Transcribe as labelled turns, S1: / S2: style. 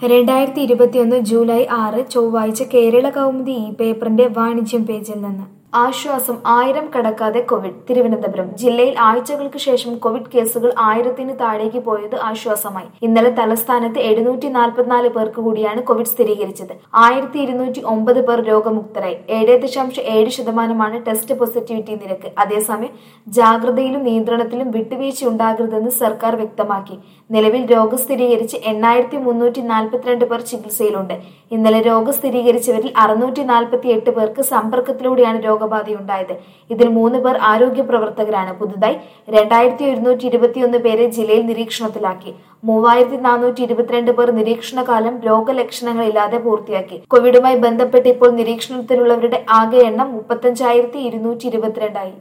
S1: രണ്ടായിരത്തി ഇരുപത്തിയൊന്ന് ജൂലൈ ആറ് ചൊവ്വാഴ്ച കേരള കൗമുദി ഈ പേപ്പറിന്റെ വാണിജ്യം പേജിൽ നിന്ന് ആശ്വാസം ആയിരം കടക്കാതെ കോവിഡ് തിരുവനന്തപുരം ജില്ലയിൽ ആഴ്ചകൾക്ക് ശേഷം കോവിഡ് കേസുകൾ ആയിരത്തിന് താഴേക്ക് പോയത് ആശ്വാസമായി ഇന്നലെ തലസ്ഥാനത്ത് എഴുന്നൂറ്റി നാൽപ്പത്തിനാല് പേർക്ക് കൂടിയാണ് കോവിഡ് സ്ഥിരീകരിച്ചത് ആയിരത്തി ഇരുന്നൂറ്റി ഒമ്പത് പേർ രോഗമുക്തരായി ഏഴ് ദശാംശം ഏഴ് ശതമാനമാണ് ടെസ്റ്റ് പോസിറ്റിവിറ്റി നിരക്ക് അതേസമയം ജാഗ്രതയിലും നിയന്ത്രണത്തിലും വിട്ടുവീഴ്ച ഉണ്ടാകരുതെന്ന് സർക്കാർ വ്യക്തമാക്കി നിലവിൽ രോഗം സ്ഥിരീകരിച്ച് എണ്ണായിരത്തി മുന്നൂറ്റി നാൽപ്പത്തിരണ്ട് പേർ ചികിത്സയിലുണ്ട് ഇന്നലെ രോഗം സ്ഥിരീകരിച്ചവരിൽ അറുന്നൂറ്റി നാൽപ്പത്തി എട്ട് പേർക്ക് സമ്പർക്കത്തിലൂടെയാണ് രോഗബാധയുണ്ടായത് ഇതിൽ മൂന്ന് പേർ ആരോഗ്യ പ്രവർത്തകരാണ് പുതുതായി രണ്ടായിരത്തി ഒരുന്നൂറ്റി ഇരുപത്തിയൊന്ന് പേരെ ജില്ലയിൽ നിരീക്ഷണത്തിലാക്കി മൂവായിരത്തി നാനൂറ്റി ഇരുപത്തിരണ്ട് പേർ നിരീക്ഷണകാലം രോഗലക്ഷണങ്ങളില്ലാതെ പൂർത്തിയാക്കി കോവിഡുമായി ബന്ധപ്പെട്ട് ഇപ്പോൾ നിരീക്ഷണത്തിലുള്ളവരുടെ ആകെ എണ്ണം മുപ്പത്തഞ്ചായിരത്തി ഇരുന്നൂറ്റി ഇരുപത്തിരണ്ടായി